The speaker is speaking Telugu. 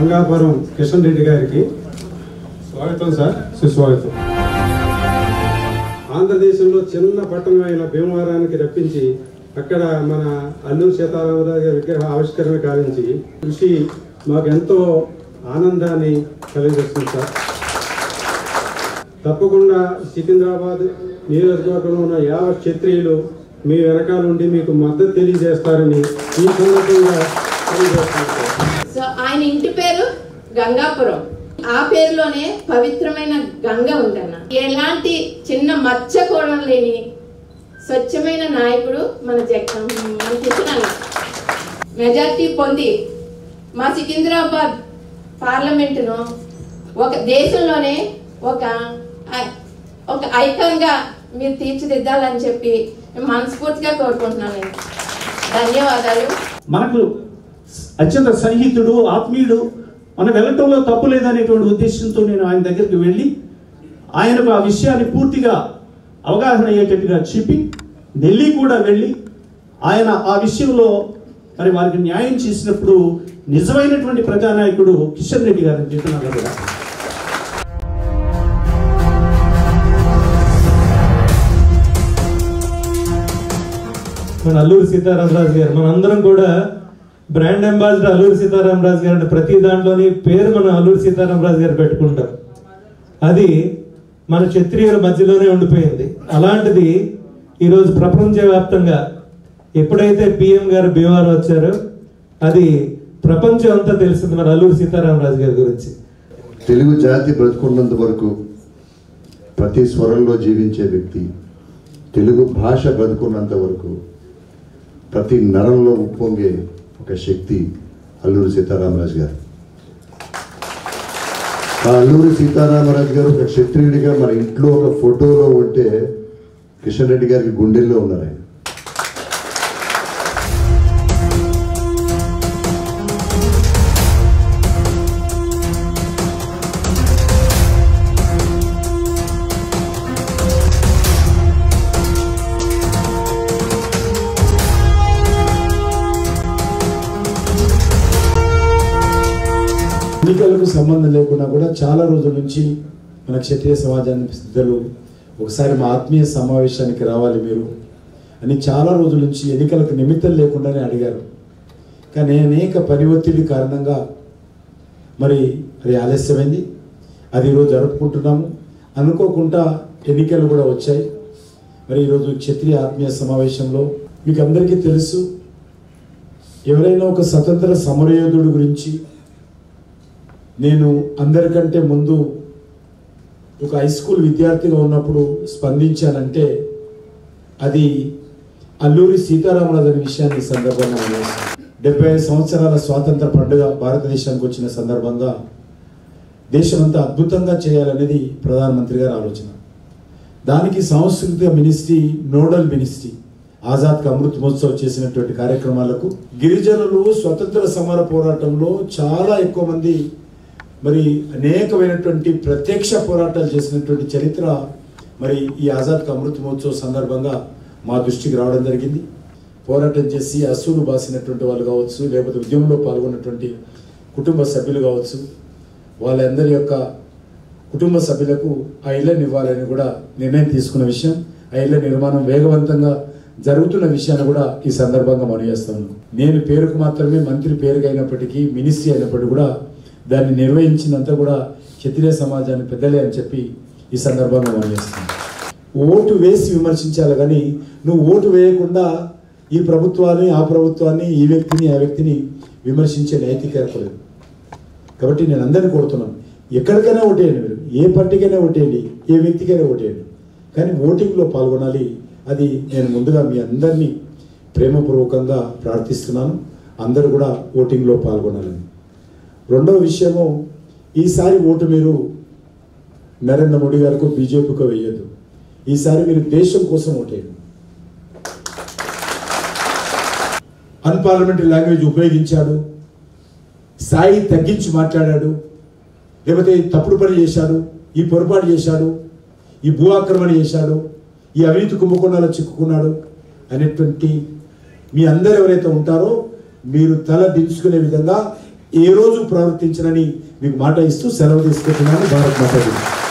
గంగాపురం కిషన్ రెడ్డి గారికి స్వాగతం సార్ సుస్వాగతం ఆంధ్రదేశంలో చిన్న పట్టణమైన భీమవరానికి రప్పించి అక్కడ మన అల్లూరు సీతారామరాజు గారి విగ్రహ ఆవిష్కరణ కావించి కృషి మాకు ఎంతో ఆనందాన్ని కలిగిస్తుంది సార్ తప్పకుండా సికింద్రాబాద్ నియోజకవర్గంలో ఉన్న యావత్ క్షత్రియులు మీ వెనకాల ఉండి మీకు మద్దతు తెలియజేస్తారని ఈ సందర్భంగా తెలియజేస్తాను సార్ సో ఆయన ఇంటి పేరు గంగాపురం ఆ పేరులోనే పవిత్రమైన గంగ ఉందన్న ఎలాంటి చిన్న మచ్చ కూడా లేని స్వచ్ఛమైన నాయకుడు మన జగ మన కిషన్ అన్న మెజార్టీ పొంది మా సికింద్రాబాద్ పార్లమెంటును ఒక దేశంలోనే ఒక ఐ- ఒక ఐకాన్గా మీరు తీర్చిదిద్దాలని చెప్పి మనస్ఫూర్తిగా కోరుకుంటున్నాను నేను ధన్యవాదాలు మనకు అత్యంత సన్నిహితుడు ఆత్మీయుడు మనం వెళ్ళటంలో తప్పు లేదనేటువంటి ఉద్దేశంతో నేను ఆయన దగ్గరికి వెళ్ళి ఆయనకు ఆ విషయాన్ని పూర్తిగా అవగాహన అయ్యేటట్టుగా చెప్పి ఢిల్లీ కూడా వెళ్ళి ఆయన ఆ విషయంలో మరి వారికి న్యాయం చేసినప్పుడు నిజమైనటువంటి ప్రజానాయకుడు కిషన్ రెడ్డి గారు అని చెప్తున్నారు కదా మన అల్లూరి సీతారామరాజు గారు మనందరం కూడా బ్రాండ్ అంబాసిడర్ అల్లూరి సీతారామరాజు గారు అంటే ప్రతి దాంట్లోని పేరు మన అల్లూరి సీతారామరాజు గారు పెట్టుకుంటాం అది మన క్షత్రియుల మధ్యలోనే ఉండిపోయింది అలాంటిది ఈరోజు ప్రపంచవ్యాప్తంగా ఎప్పుడైతే పిఎం గారు భీమవరం వచ్చారో అది ప్రపంచం అంతా తెలిసింది మన అల్లూరి సీతారామరాజు గారి గురించి తెలుగు జాతి బ్రతుకున్నంత వరకు ప్రతి స్వరంలో జీవించే వ్యక్తి తెలుగు భాష బ్రతుకున్నంత వరకు ప్రతి నరంలో ఉప్పొంగే ఒక శక్తి అల్లూరి సీతారామరాజు గారు ఆ అల్లూరి సీతారామరాజు గారు ఒక క్షత్రియుడిగా మన ఇంట్లో ఒక ఫోటోలో ఉంటే కిషన్ రెడ్డి గారికి గుండెల్లో ఉన్నారు ఆయన ఎన్నికలకు సంబంధం లేకుండా కూడా చాలా రోజుల నుంచి మన క్షత్రియ సమాజాన్ని పెద్దలు ఒకసారి మా ఆత్మీయ సమావేశానికి రావాలి మీరు అని చాలా రోజుల నుంచి ఎన్నికలకు నిమిత్తం లేకుండానే అడిగారు కానీ అనేక పని ఒత్తిడి కారణంగా మరి అది ఆలస్యమైంది అది ఈరోజు జరుపుకుంటున్నాము అనుకోకుండా ఎన్నికలు కూడా వచ్చాయి మరి ఈరోజు క్షత్రియ ఆత్మీయ సమావేశంలో మీకు అందరికీ తెలుసు ఎవరైనా ఒక స్వతంత్ర సమరయోధుడు గురించి నేను అందరికంటే ముందు ఒక హై స్కూల్ విద్యార్థిగా ఉన్నప్పుడు స్పందించానంటే అది అల్లూరి సీతారామరాజు అనే విషయాన్ని ఈ సందర్భంగా మనం డెబ్బై ఐదు సంవత్సరాల స్వాతంత్ర పండుగ భారతదేశానికి వచ్చిన సందర్భంగా దేశమంతా అద్భుతంగా చేయాలనేది ప్రధానమంత్రి గారి ఆలోచన దానికి సాంస్కృతిక మినిస్ట్రీ నోడల్ మినిస్ట్రీ ఆజాద్ కా అమృత్ మహోత్సవ్ చేసినటువంటి కార్యక్రమాలకు గిరిజనులు స్వతంత్ర సమర పోరాటంలో చాలా ఎక్కువ మంది మరి అనేకమైనటువంటి ప్రత్యక్ష పోరాటాలు చేసినటువంటి చరిత్ర మరి ఈ ఆజాద్ కా అమృత్ మహోత్సవ్ సందర్భంగా మా దృష్టికి రావడం జరిగింది పోరాటం చేసి అసూలు బాసినటువంటి వాళ్ళు కావచ్చు లేకపోతే ఉద్యమంలో పాల్గొన్నటువంటి కుటుంబ సభ్యులు కావచ్చు వాళ్ళందరి యొక్క కుటుంబ సభ్యులకు ఆ ఇళ్ళని ఇవ్వాలని కూడా నిర్ణయం తీసుకున్న విషయం ఆ ఇళ్ళ నిర్మాణం వేగవంతంగా జరుగుతున్న విషయాన్ని కూడా ఈ సందర్భంగా మనం చేస్తాను నేను పేరుకు మాత్రమే మంత్రి పేరుగా అయినప్పటికీ మినిస్ట్రీ అయినప్పటికీ కూడా దాన్ని నిర్వహించినంత కూడా క్షత్రియ సమాజాన్ని పెద్దలే అని చెప్పి ఈ సందర్భంగా మనం చేస్తాను ఓటు వేసి విమర్శించాలి కానీ నువ్వు ఓటు వేయకుండా ఈ ప్రభుత్వాన్ని ఆ ప్రభుత్వాన్ని ఈ వ్యక్తిని ఆ వ్యక్తిని విమర్శించే నైతికత లేదు కాబట్టి నేను అందరిని కోరుతున్నాను ఎక్కడికైనా ఓటేయండి మీరు ఏ పార్టీకైనా ఓటేయండి ఏ వ్యక్తికైనా ఓటేయండి కానీ ఓటింగ్లో పాల్గొనాలి అది నేను ముందుగా మీ అందరినీ ప్రేమపూర్వకంగా ప్రార్థిస్తున్నాను అందరూ కూడా ఓటింగ్లో పాల్గొనాలని రెండవ విషయము ఈసారి ఓటు మీరు నరేంద్ర మోడీ గారికి బీజేపీకో వేయద్దు ఈసారి మీరు దేశం కోసం ఓటేయండి అన్పార్లమెంటరీ లాంగ్వేజ్ ఉపయోగించాడు స్థాయి తగ్గించి మాట్లాడాడు లేకపోతే తప్పుడు పని చేశాడు ఈ పొరపాటు చేశాడు ఈ భూ ఆక్రమణ చేశాడు ఈ అవినీతి కుంభకోణాలు చిక్కుకున్నాడు అనేటువంటి మీ అందరు ఎవరైతే ఉంటారో మీరు తల దించుకునే విధంగా ఏ రోజు ప్రవర్తించనని మీకు మాట ఇస్తూ సెలవు తీసుకుంటున్నాను భారత్ మాతాజీ